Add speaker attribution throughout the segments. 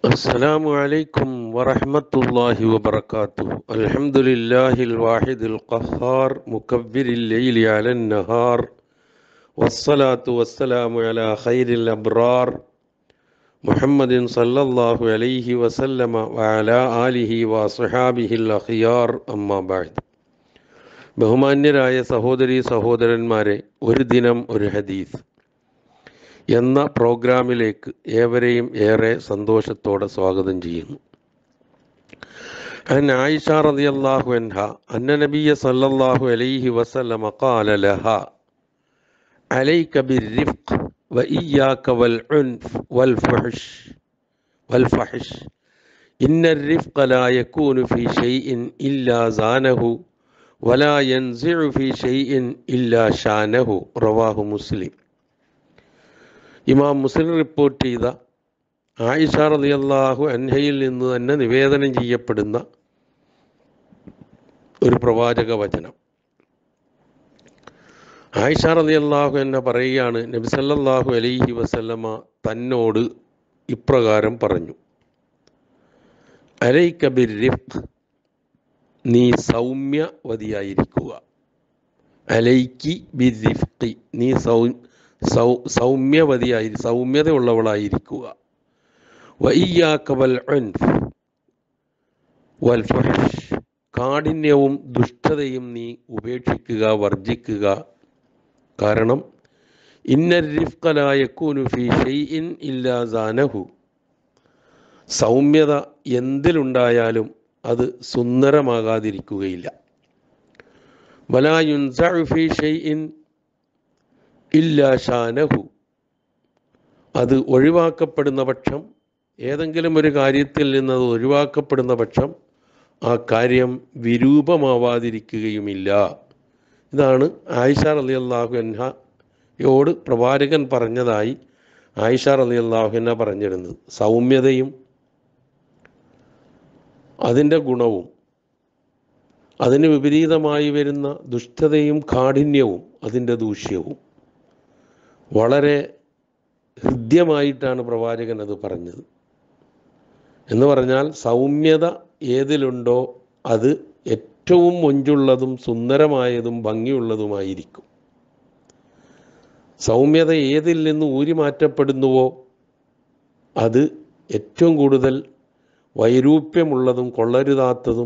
Speaker 1: السلام عليكم ورحمة الله وبركاته الحمد لله الواحد القهار مكبر الليل على النهار والصلاة والسلام على خير الأبرار محمد صلى الله عليه وسلم وعلى آله وصحابه الأخيار أما بعد ബഹുമാന്യരായ സഹോദരി സഹോദരന്മാരെ ഒരു ദിനം ഒരു ഹദീസ് എന്ന പ്രോഗ്രാമിലേക്ക് ഏവരെയും ഏറെ സന്തോഷത്തോടെ സ്വാഗതം ചെയ്യുന്നു عن عائشة رضي الله عنها أن النبي صلى الله عليه وسلم قال لها عليك بالرفق وإياك والعنف والفحش والفحش إن الرفق لا يكون في شيء إلا زانه ولا ينزع في شيء إلا شانه رواه مسلم ഇമാം മുസ്ലിം റിപ്പോർട്ട് ചെയ്ത ആയിഷ റളിയല്ലാഹു അൻഹയിൽ നിന്ന് തന്നെ നിവേദനം ചെയ്യപ്പെടുന്ന ഒരു പ്രവാചക വചനം ആയിഷ റളിയല്ലാഹു എന്നെ പറയുകയാണ് നബി സല്ലല്ലാഹു അലൈഹി വസല്ലമ തന്നോട് ഇപ്രകാരം പറഞ്ഞു അലൈക ബിർരിഫ്ഖ് നീ സൗമ്യവതിയായിരിക്കുക അലൈക്കി ബിർരിഫ്ഖി നീ സൗ സൗ സൗമ്യവതിയായി സൗമ്യതയുള്ളവളായിരിക്കുക വയ്യാക്ക വൽ ഉൻഫ് വൽ ഫഹ്ഷ് കാഠിന്യവും ദുഷ്ടതയും നീ ഉപേക്ഷിക്കുക വർജിക്കുക കാരണം ഇന്നരിഫ്കലായക്കൂനു ഫി ഷെയ്ഇൻ ഇല്ലാ സാനഹു സൗമ്യത എന്തിലുണ്ടായാലും അത് സുന്ദരമാകാതിരിക്കുകയില്ല വലായുൻസു ഫി ഷെയ്ഇൻ ഇല്ലാ ഷാനഹു അത് ഒഴിവാക്കപ്പെടുന്ന പക്ഷം ഏതെങ്കിലും ഒരു കാര്യത്തിൽ നിന്ന് അത് ഒഴിവാക്കപ്പെടുന്ന പക്ഷം ആ കാര്യം വിരൂപമാവാതിരിക്കുകയുമില്ല ഇതാണ് ആയിഷ റലി അള്ളാഹു അൻഹയോട് പ്രവാചകൻ പറഞ്ഞതായി ആയിഷ റലി അള്ളാഹുന പറഞ്ഞിരുന്നത് സൗമ്യതയും അതിൻ്റെ ഗുണവും അതിന് വിപരീതമായി വരുന്ന ദുഷ്ടതയും കാഠിന്യവും അതിൻ്റെ ദൂഷ്യവും വളരെ ഹൃദ്യമായിട്ടാണ് പ്രവാചകൻ അത് പറഞ്ഞത് എന്ന് പറഞ്ഞാൽ സൗമ്യത ഏതിലുണ്ടോ അത് ഏറ്റവും മൊഞ്ചുള്ളതും സുന്ദരമായതും ഭംഗിയുള്ളതുമായിരിക്കും സൗമ്യത ഏതിൽ നിന്ന് ഊരി മാറ്റപ്പെടുന്നുവോ അത് ഏറ്റവും കൂടുതൽ വൈരൂപ്യമുള്ളതും കൊള്ളരുതാത്തതും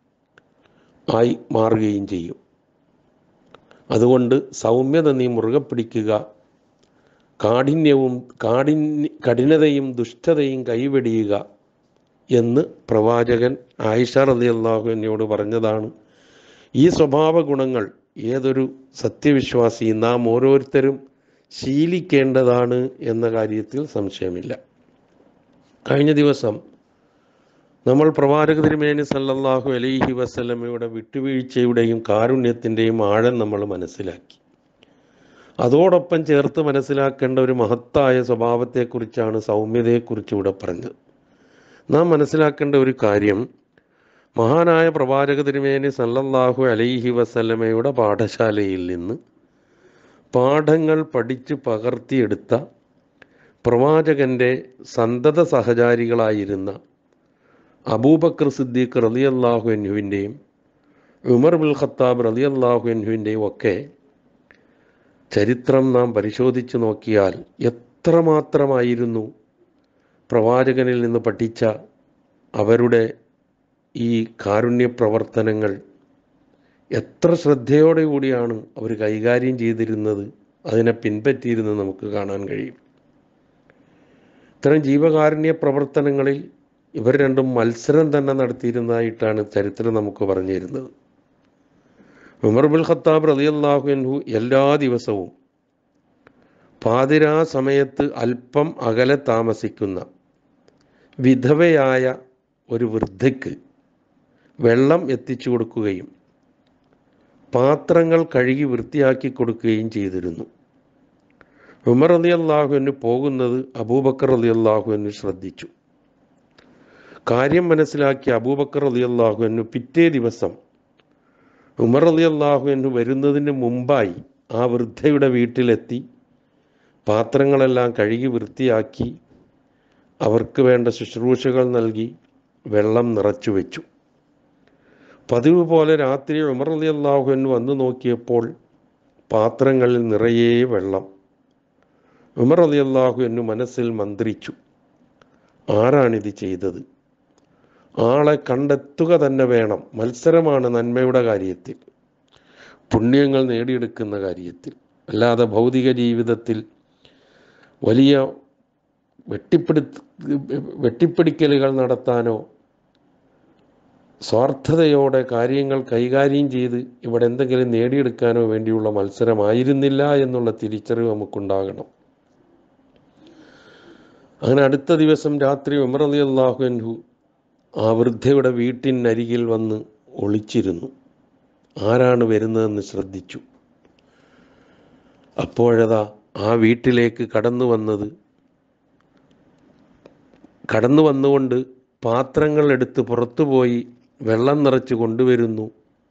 Speaker 1: ആയി മാറുകയും ചെയ്യും അതുകൊണ്ട് സൗമ്യത നീ മുറുകെ പിടിക്കുക കാഠിന്യവും കാഠിന്യ കഠിനതയും ദുഷ്ടതയും കൈവെടിയുക എന്ന് പ്രവാചകൻ ആയിഷ റതി അള്ളാഹു എന്നോട് പറഞ്ഞതാണ് ഈ സ്വഭാവ ഗുണങ്ങൾ ഏതൊരു സത്യവിശ്വാസി നാം ഓരോരുത്തരും ശീലിക്കേണ്ടതാണ് എന്ന കാര്യത്തിൽ സംശയമില്ല കഴിഞ്ഞ ദിവസം നമ്മൾ പ്രവാചക തിരുമേനി സല്ലല്ലാഹു അലൈഹി വസല്ലമയുടെ വിട്ടുവീഴ്ചയുടെയും കാരുണ്യത്തിൻ്റെയും ആഴം നമ്മൾ മനസ്സിലാക്കി അതോടൊപ്പം ചേർത്ത് മനസ്സിലാക്കേണ്ട ഒരു മഹത്തായ സ്വഭാവത്തെക്കുറിച്ചാണ് സൗമ്യതയെക്കുറിച്ച് ഇവിടെ പറഞ്ഞത് നാം മനസ്സിലാക്കേണ്ട ഒരു കാര്യം മഹാനായ പ്രവാചക തിരുമേനി സല്ലല്ലാഹു അലൈഹി വസല്ലമയുടെ പാഠശാലയിൽ നിന്ന് പാഠങ്ങൾ പഠിച്ച് പകർത്തിയെടുത്ത പ്രവാചകൻ്റെ സന്തത സഹചാരികളായിരുന്ന അബൂബക്കർ സിദ്ദീഖ് റലിയല്ലാഹു എന്നുവിൻ്റെയും ഉമർ ബുൽ ഖത്താബ് റലിയല്ലാഹു എന്നുവിൻ്റെയും ഒക്കെ ചരിത്രം നാം പരിശോധിച്ചു നോക്കിയാൽ എത്രമാത്രമായിരുന്നു പ്രവാചകനിൽ നിന്ന് പഠിച്ച അവരുടെ ഈ കാരുണ്യ പ്രവർത്തനങ്ങൾ എത്ര ശ്രദ്ധയോടെ കൂടിയാണ് അവർ കൈകാര്യം ചെയ്തിരുന്നത് അതിനെ പിൻപറ്റിയിരുന്നത് നമുക്ക് കാണാൻ കഴിയും ഇത്തരം ജീവകാരുണ്യ പ്രവർത്തനങ്ങളിൽ ഇവർ രണ്ടും മത്സരം തന്നെ നടത്തിയിരുന്നതായിട്ടാണ് ചരിത്രം നമുക്ക് പറഞ്ഞു തരുന്നത് ഉമർ ബുൽ ഖത്താബ് റളിയല്ലാഹു അൻഹു എല്ലാ ദിവസവും പാതിരാ സമയത്ത് അല്പം അകലെ താമസിക്കുന്ന വിധവയായ ഒരു വൃദ്ധയ്ക്ക് വെള്ളം എത്തിച്ചു കൊടുക്കുകയും പാത്രങ്ങൾ കഴുകി വൃത്തിയാക്കി കൊടുക്കുകയും ചെയ്തിരുന്നു ഉമർ അലി അള്ളാഹുവിന് പോകുന്നത് അബൂബക്കർ അലി അള്ളാഹുവിന് ശ്രദ്ധിച്ചു കാര്യം മനസ്സിലാക്കിയ അബൂബക്കർ അലി അള്ളാഹുവിന് പിറ്റേ ദിവസം ഉമർ അലി അള്ളാഹുവിന് വരുന്നതിന് മുമ്പായി ആ വൃദ്ധയുടെ വീട്ടിലെത്തി പാത്രങ്ങളെല്ലാം കഴുകി വൃത്തിയാക്കി അവർക്ക് വേണ്ട ശുശ്രൂഷകൾ നൽകി വെള്ളം നിറച്ചു വെച്ചു പതിവ് പോലെ രാത്രി ഉമർ അലി അള്ളാഹുൻ വന്നു നോക്കിയപ്പോൾ പാത്രങ്ങളിൽ നിറയെ വെള്ളം ഉമർ അലി അള്ളാഹുവിനു മനസ്സിൽ മന്ത്രിച്ചു ആരാണിത് ചെയ്തത് ആളെ കണ്ടെത്തുക തന്നെ വേണം മത്സരമാണ് നന്മയുടെ കാര്യത്തിൽ പുണ്യങ്ങൾ നേടിയെടുക്കുന്ന കാര്യത്തിൽ അല്ലാതെ ഭൗതിക ജീവിതത്തിൽ വലിയ വെട്ടിപ്പിടുത്ത വെട്ടിപ്പിടിക്കലുകൾ നടത്താനോ സ്വാർത്ഥതയോടെ കാര്യങ്ങൾ കൈകാര്യം ചെയ്ത് ഇവിടെ എന്തെങ്കിലും നേടിയെടുക്കാനോ വേണ്ടിയുള്ള മത്സരമായിരുന്നില്ല എന്നുള്ള തിരിച്ചറിവ് നമുക്കുണ്ടാകണം അങ്ങനെ അടുത്ത ദിവസം രാത്രി ഉമർ അലി അള്ളാഹുൻഹു ആ വൃദ്ധയുടെ വീട്ടിനരികിൽ വന്ന് ഒളിച്ചിരുന്നു ആരാണ് വരുന്നതെന്ന് ശ്രദ്ധിച്ചു അപ്പോഴതാ ആ വീട്ടിലേക്ക് കടന്നു വന്നത് കടന്നു വന്നുകൊണ്ട് പാത്രങ്ങൾ എടുത്ത് പുറത്തുപോയി വെള്ളം നിറച്ച് കൊണ്ടുവരുന്നു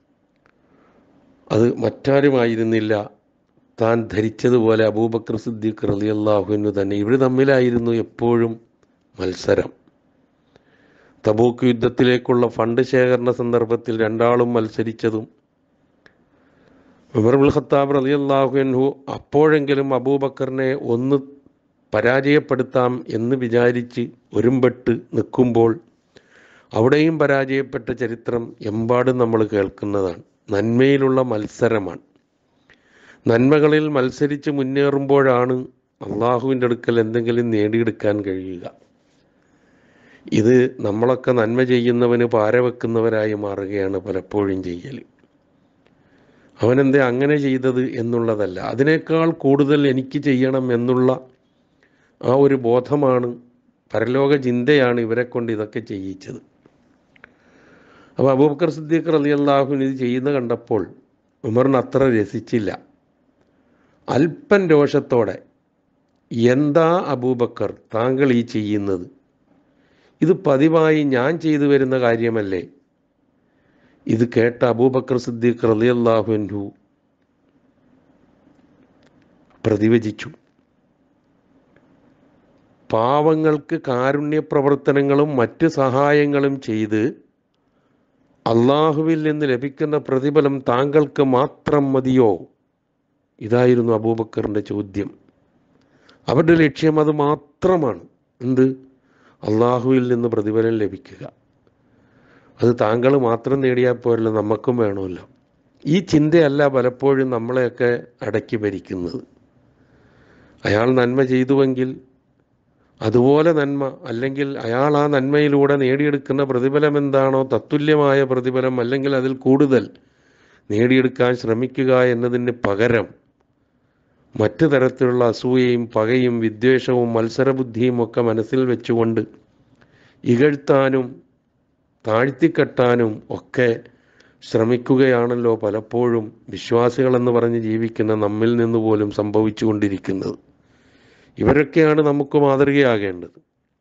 Speaker 1: അത് മറ്റാരുമായിരുന്നില്ല താൻ ധരിച്ചതുപോലെ അബൂബക്കർ സിദ്ദീഖ് റലി അള്ളാഹുവിനു തന്നെ ഇവർ തമ്മിലായിരുന്നു എപ്പോഴും മത്സരം തബൂക്ക് യുദ്ധത്തിലേക്കുള്ള ഫണ്ട് ശേഖരണ സന്ദർഭത്തിൽ രണ്ടാളും മത്സരിച്ചതും ഉമർ ഉൽ ഖത്താബ് റലി അള്ളാഹുവിൻഹു അപ്പോഴെങ്കിലും അബൂബക്കറിനെ ഒന്ന് പരാജയപ്പെടുത്താം എന്ന് വിചാരിച്ച് ഒരുമ്പെട്ട് നിൽക്കുമ്പോൾ അവിടെയും പരാജയപ്പെട്ട ചരിത്രം എമ്പാടും നമ്മൾ കേൾക്കുന്നതാണ് നന്മയിലുള്ള മത്സരമാണ് നന്മകളിൽ മത്സരിച്ച് മുന്നേറുമ്പോഴാണ് അള്ളാഹുവിൻ്റെ അടുക്കൽ എന്തെങ്കിലും നേടിയെടുക്കാൻ കഴിയുക ഇത് നമ്മളൊക്കെ നന്മ ചെയ്യുന്നവന് പാര വെക്കുന്നവരായി മാറുകയാണ് പലപ്പോഴും ചെയ്യൽ അവനെന്തേ അങ്ങനെ ചെയ്തത് എന്നുള്ളതല്ല അതിനേക്കാൾ കൂടുതൽ എനിക്ക് ചെയ്യണം എന്നുള്ള ആ ഒരു ബോധമാണ് പരലോക ചിന്തയാണ് ഇവരെ കൊണ്ട് ഇതൊക്കെ ചെയ്യിച്ചത് അപ്പോൾ അബൂബക്കർ സിദ്ദീഖ് റലി അള്ളാഹുവിന് ഇത് ചെയ്യുന്ന കണ്ടപ്പോൾ ഉമറിന് അത്ര രസിച്ചില്ല അല്പൻ രോഷത്തോടെ എന്താ അബൂബക്കർ താങ്കൾ ഈ ചെയ്യുന്നത് ഇത് പതിവായി ഞാൻ ചെയ്തു വരുന്ന കാര്യമല്ലേ ഇത് കേട്ട അബൂബക്കർ സിദ്ദീഖ് റലി അള്ളാഹുൻഹു പ്രതിവചിച്ചു പാവങ്ങൾക്ക് കാരുണ്യ പ്രവർത്തനങ്ങളും മറ്റ് സഹായങ്ങളും ചെയ്ത് അള്ളാഹുവിൽ നിന്ന് ലഭിക്കുന്ന പ്രതിഫലം താങ്കൾക്ക് മാത്രം മതിയോ ഇതായിരുന്നു അബൂബക്കറിൻ്റെ ചോദ്യം അവരുടെ ലക്ഷ്യം അത് മാത്രമാണ് എന്ത് അള്ളാഹുവിൽ നിന്ന് പ്രതിഫലം ലഭിക്കുക അത് താങ്കൾ മാത്രം നേടിയാൽ പോരല്ലോ നമുക്കും വേണമല്ലോ ഈ ചിന്തയല്ല പലപ്പോഴും നമ്മളെയൊക്കെ അടക്കി ഭരിക്കുന്നത് അയാൾ നന്മ ചെയ്തുവെങ്കിൽ അതുപോലെ നന്മ അല്ലെങ്കിൽ അയാൾ ആ നന്മയിലൂടെ നേടിയെടുക്കുന്ന പ്രതിഫലം എന്താണോ തത്തുല്യമായ പ്രതിഫലം അല്ലെങ്കിൽ അതിൽ കൂടുതൽ നേടിയെടുക്കാൻ ശ്രമിക്കുക എന്നതിന് പകരം മറ്റു തരത്തിലുള്ള അസൂയയും പകയും വിദ്വേഷവും മത്സരബുദ്ധിയും ഒക്കെ മനസ്സിൽ വെച്ചുകൊണ്ട് ഇകഴ്ത്താനും താഴ്ത്തിക്കെട്ടാനും ഒക്കെ ശ്രമിക്കുകയാണല്ലോ പലപ്പോഴും വിശ്വാസികളെന്ന് പറഞ്ഞ് ജീവിക്കുന്ന നമ്മിൽ നിന്ന് പോലും സംഭവിച്ചുകൊണ്ടിരിക്കുന്നത് ഇവരൊക്കെയാണ് നമുക്ക് മാതൃകയാകേണ്ടത്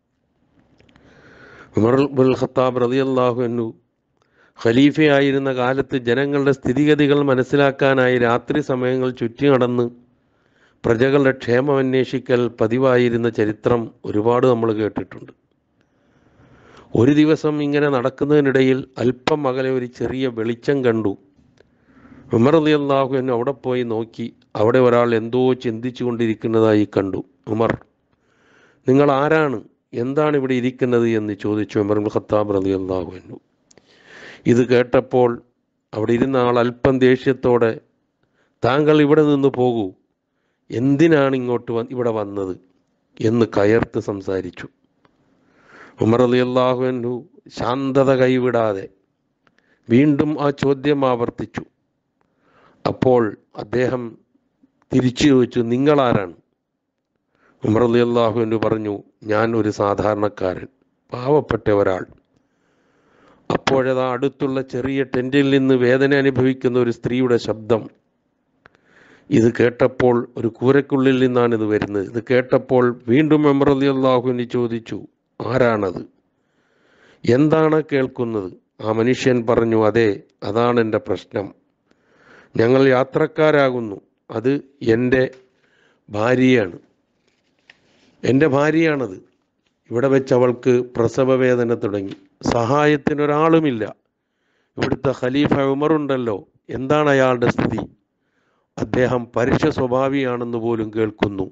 Speaker 1: ഉമർ ബുൽ ഖത്താബ് റതി അള്ളാഹു ഖലീഫയായിരുന്ന കാലത്ത് ജനങ്ങളുടെ സ്ഥിതിഗതികൾ മനസ്സിലാക്കാനായി രാത്രി സമയങ്ങൾ ചുറ്റി നടന്ന് പ്രജകളുടെ ക്ഷേമം അന്വേഷിക്കൽ പതിവായിരുന്ന ചരിത്രം ഒരുപാട് നമ്മൾ കേട്ടിട്ടുണ്ട് ഒരു ദിവസം ഇങ്ങനെ നടക്കുന്നതിനിടയിൽ അല്പം അകലെ ഒരു ചെറിയ വെളിച്ചം കണ്ടു ഉമർ അലി അള്ളാഹു എന്നെ അവിടെ പോയി നോക്കി അവിടെ ഒരാൾ എന്തോ ചിന്തിച്ചു കൊണ്ടിരിക്കുന്നതായി കണ്ടു ഉമർ നിങ്ങൾ ആരാണ് എന്താണ് ഇവിടെ ഇരിക്കുന്നത് എന്ന് ചോദിച്ചു ഉമർ ഖത്താബ് റലി അള്ളാഹു എന്നു ഇത് കേട്ടപ്പോൾ അവിടെ ഇരുന്ന ആൾ അല്പം ദേഷ്യത്തോടെ താങ്കൾ ഇവിടെ നിന്ന് പോകൂ എന്തിനാണ് ഇങ്ങോട്ട് വ ഇവിടെ വന്നത് എന്ന് കയർത്ത് സംസാരിച്ചു ഉമർ അലി അള്ളാഹുവിനു ശാന്തത കൈവിടാതെ വീണ്ടും ആ ചോദ്യം ആവർത്തിച്ചു അപ്പോൾ അദ്ദേഹം തിരിച്ചു ചോദിച്ചു നിങ്ങളാരാണ് ഉമർ അലി അള്ളാഹുവിന് പറഞ്ഞു ഞാൻ ഒരു സാധാരണക്കാരൻ പാവപ്പെട്ട ഒരാൾ അപ്പോഴതാ അടുത്തുള്ള ചെറിയ ടെൻറ്റിൽ നിന്ന് വേദന അനുഭവിക്കുന്ന ഒരു സ്ത്രീയുടെ ശബ്ദം ഇത് കേട്ടപ്പോൾ ഒരു കൂരക്കുള്ളിൽ നിന്നാണ് ഇത് വരുന്നത് ഇത് കേട്ടപ്പോൾ വീണ്ടും ഉമർ അലി അള്ളാഹുവിന് ചോദിച്ചു ആരാണത് എന്താണ് കേൾക്കുന്നത് ആ മനുഷ്യൻ പറഞ്ഞു അതെ അതാണ് എൻ്റെ പ്രശ്നം ഞങ്ങൾ യാത്രക്കാരാകുന്നു അത് എൻ്റെ ഭാര്യയാണ് എൻ്റെ ഭാര്യയാണത് ഇവിടെ വെച്ച് അവൾക്ക് പ്രസവ വേദന തുടങ്ങി സഹായത്തിനൊരാളുമില്ല ഇവിടുത്തെ ഖലീഫ ഉമറുണ്ടല്ലോ എന്താണ് അയാളുടെ സ്ഥിതി അദ്ദേഹം പരുഷ സ്വഭാവിയാണെന്ന് പോലും കേൾക്കുന്നു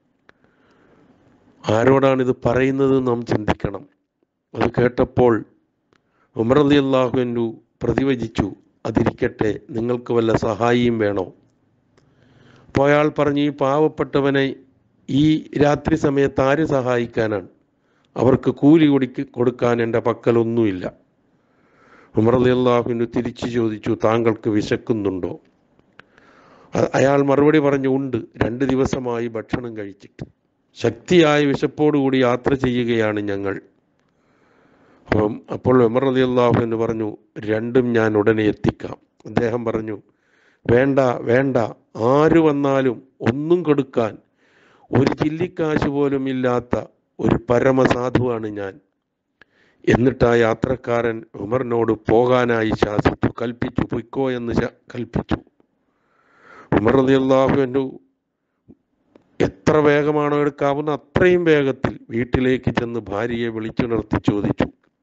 Speaker 1: ആരോടാണ് ഇത് പറയുന്നത് നാം ചിന്തിക്കണം അത് കേട്ടപ്പോൾ ഉമർ അലി അള്ളാഹുവിനു പ്രതിവചിച്ചു അതിരിക്കട്ടെ നിങ്ങൾക്ക് വല്ല സഹായിയും വേണോ അപ്പോൾ അയാൾ പറഞ്ഞു ഈ പാവപ്പെട്ടവനെ ഈ രാത്രി സമയത്ത് ആര് സഹായിക്കാനാണ് അവർക്ക് കൂലി കൊടുക്ക കൊടുക്കാൻ എൻ്റെ പക്കലൊന്നുമില്ല ഉമർ അലി അള്ളാഹുവിനു തിരിച്ചു ചോദിച്ചു താങ്കൾക്ക് വിശക്കുന്നുണ്ടോ അ- അയാൾ മറുപടി പറഞ്ഞു ഉണ്ട് രണ്ട് ദിവസമായി ഭക്ഷണം കഴിച്ചിട്ട് ശക്തിയായ വിശപ്പോടുകൂടി യാത്ര ചെയ്യുകയാണ് ഞങ്ങൾ അപ്പം അപ്പോൾ ഉമർ അലി അള്ളാഹു എന്ന് പറഞ്ഞു രണ്ടും ഞാൻ ഉടനെ എത്തിക്കാം അദ്ദേഹം പറഞ്ഞു വേണ്ട വേണ്ട ആര് വന്നാലും ഒന്നും കൊടുക്കാൻ ഒരു ചില്ലിക്കാശ് പോലും ഇല്ലാത്ത ഒരു പരമസാധുവാണ് ഞാൻ എന്നിട്ട് ആ യാത്രക്കാരൻ ഉമറിനോട് പോകാനായി ശാസിച്ചു കൽപ്പിച്ചു പൊയ്ക്കോ എന്ന് ശ- കൽപ്പിച്ചു ഉമർ റളിയല്ലാഹു എത്ര വേഗമാണോ എടുക്കാവുന്ന അത്രയും വേഗത്തിൽ വീട്ടിലേക്ക് ചെന്ന് ഭാര്യയെ വിളിച്ചുണർത്തി ചോദിച്ചു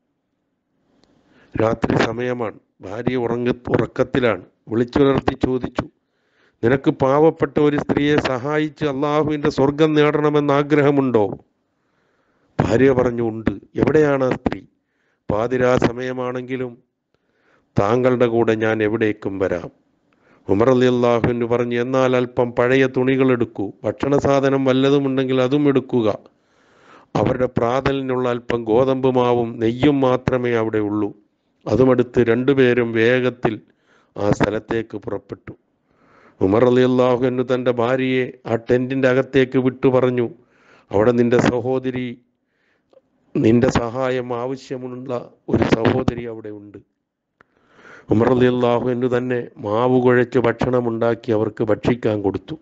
Speaker 1: രാത്രി സമയമാണ് ഭാര്യ ഉറങ്ങ ഉറക്കത്തിലാണ് വിളിച്ചുണർത്തി ചോദിച്ചു നിനക്ക് പാവപ്പെട്ട ഒരു സ്ത്രീയെ സഹായിച്ച് അള്ളാഹുവിൻ്റെ സ്വർഗം നേടണമെന്ന് ആഗ്രഹമുണ്ടോ ഭാര്യ പറഞ്ഞു ഉണ്ട് എവിടെയാണ് ആ സ്ത്രീ പാതിരാ സമയമാണെങ്കിലും താങ്കളുടെ കൂടെ ഞാൻ എവിടേക്കും വരാം ഉമർ അലി അള്ളാഹുവിന് പറഞ്ഞു എന്നാൽ അല്പം പഴയ തുണികൾ എടുക്കൂ ഭക്ഷണ സാധനം വല്ലതുമുണ്ടെങ്കിൽ അതും എടുക്കുക അവരുടെ പ്രാതലിനുള്ള അല്പം ഗോതമ്പ് മാവും നെയ്യും മാത്രമേ അവിടെ ഉള്ളൂ അതുമെടുത്ത് രണ്ടുപേരും വേഗത്തിൽ ആ സ്ഥലത്തേക്ക് പുറപ്പെട്ടു ഉമർ അലി അള്ളാഹുവിന് തൻ്റെ ഭാര്യയെ ആ ടെൻറ്റിൻ്റെ അകത്തേക്ക് വിട്ടു പറഞ്ഞു അവിടെ നിന്റെ സഹോദരി നിന്റെ സഹായം ആവശ്യമുള്ള ഒരു സഹോദരി അവിടെ ഉണ്ട് ഉമർ അലി അള്ളാഹുവിന് തന്നെ മാവ് കുഴച്ച് ഭക്ഷണമുണ്ടാക്കി അവർക്ക് ഭക്ഷിക്കാൻ കൊടുത്തു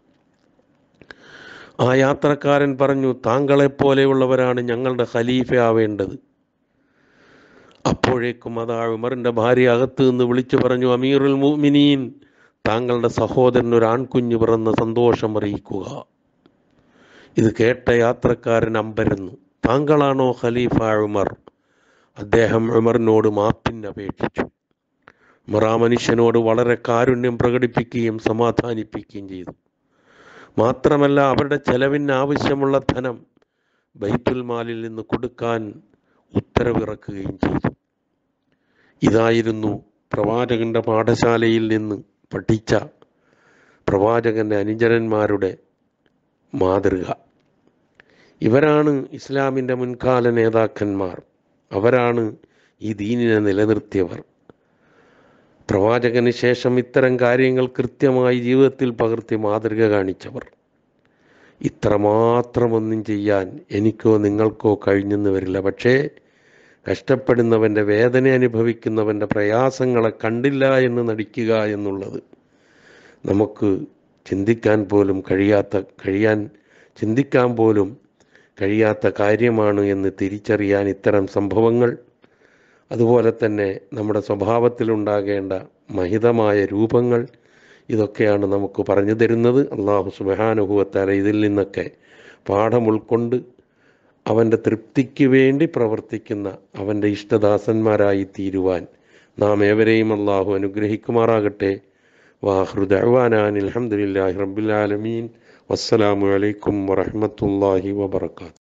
Speaker 1: ആ യാത്രക്കാരൻ പറഞ്ഞു താങ്കളെപ്പോലെയുള്ളവരാണ് ഞങ്ങളുടെ ഖലീഫ ആവേണ്ടത് അപ്പോഴേക്കും അതാ ഉമറിൻ്റെ ഭാര്യ അകത്ത് നിന്ന് വിളിച്ചു പറഞ്ഞു അമീറുൽ മുഅ്മിനീൻ താങ്കളുടെ സഹോദരൻ ഒരു ആൺകുഞ്ഞ് പിറന്ന സന്തോഷം അറിയിക്കുക ഇത് കേട്ട യാത്രക്കാരൻ അമ്പരന്നു താങ്കളാണോ ഖലീഫ ഉമർ അദ്ദേഹം ഉമറിനോട് മാപ്പിന് അപേക്ഷിച്ചു ഉമർ ആ മനുഷ്യനോട് വളരെ കാരുണ്യം പ്രകടിപ്പിക്കുകയും സമാധാനിപ്പിക്കുകയും ചെയ്തു മാത്രമല്ല അവരുടെ ചെലവിന് ആവശ്യമുള്ള ധനം ബൈത്തുൽ മാലിൽ നിന്ന് കൊടുക്കാൻ ഉത്തരവിറക്കുകയും ചെയ്തു ഇതായിരുന്നു പ്രവാചകന്റെ പാഠശാലയിൽ നിന്ന് പഠിച്ച പ്രവാചകന്റെ അനുചരന്മാരുടെ മാതൃക ഇവരാണ് ഇസ്ലാമിൻ്റെ മുൻകാല നേതാക്കന്മാർ അവരാണ് ഈ ദീനിനെ നിലനിർത്തിയവർ പ്രവാചകന് ശേഷം ഇത്തരം കാര്യങ്ങൾ കൃത്യമായി ജീവിതത്തിൽ പകർത്തി മാതൃക കാണിച്ചവർ ഇത്രമാത്രമൊന്നും ചെയ്യാൻ എനിക്കോ നിങ്ങൾക്കോ കഴിഞ്ഞെന്ന് വരില്ല പക്ഷേ കഷ്ടപ്പെടുന്നവൻ്റെ വേദന അനുഭവിക്കുന്നവൻ്റെ പ്രയാസങ്ങളെ കണ്ടില്ല എന്ന് നടിക്കുക എന്നുള്ളത് നമുക്ക് ചിന്തിക്കാൻ പോലും കഴിയാത്ത കഴിയാൻ ചിന്തിക്കാൻ പോലും കഴിയാത്ത കാര്യമാണ് എന്ന് തിരിച്ചറിയാൻ ഇത്തരം സംഭവങ്ങൾ അതുപോലെ തന്നെ നമ്മുടെ സ്വഭാവത്തിലുണ്ടാകേണ്ട മഹിതമായ രൂപങ്ങൾ ഇതൊക്കെയാണ് നമുക്ക് പറഞ്ഞു തരുന്നത് അള്ളാഹു സുബാനുഭവത്താല ഇതിൽ നിന്നൊക്കെ പാഠം ഉൾക്കൊണ്ട് അവൻ്റെ തൃപ്തിക്ക് വേണ്ടി പ്രവർത്തിക്കുന്ന അവൻ്റെ ഇഷ്ടദാസന്മാരായി തീരുവാൻ നാം ഏവരെയും അള്ളാഹു അനുഗ്രഹിക്കുമാറാകട്ടെ വാഹൃദാൻ അലഹമുല്ലാഹി റബ്ബുലാലമീൻ വസ്സലാമു അലൈക്കും വറഹമത്തല്ലാഹി വബർക്കാത്തു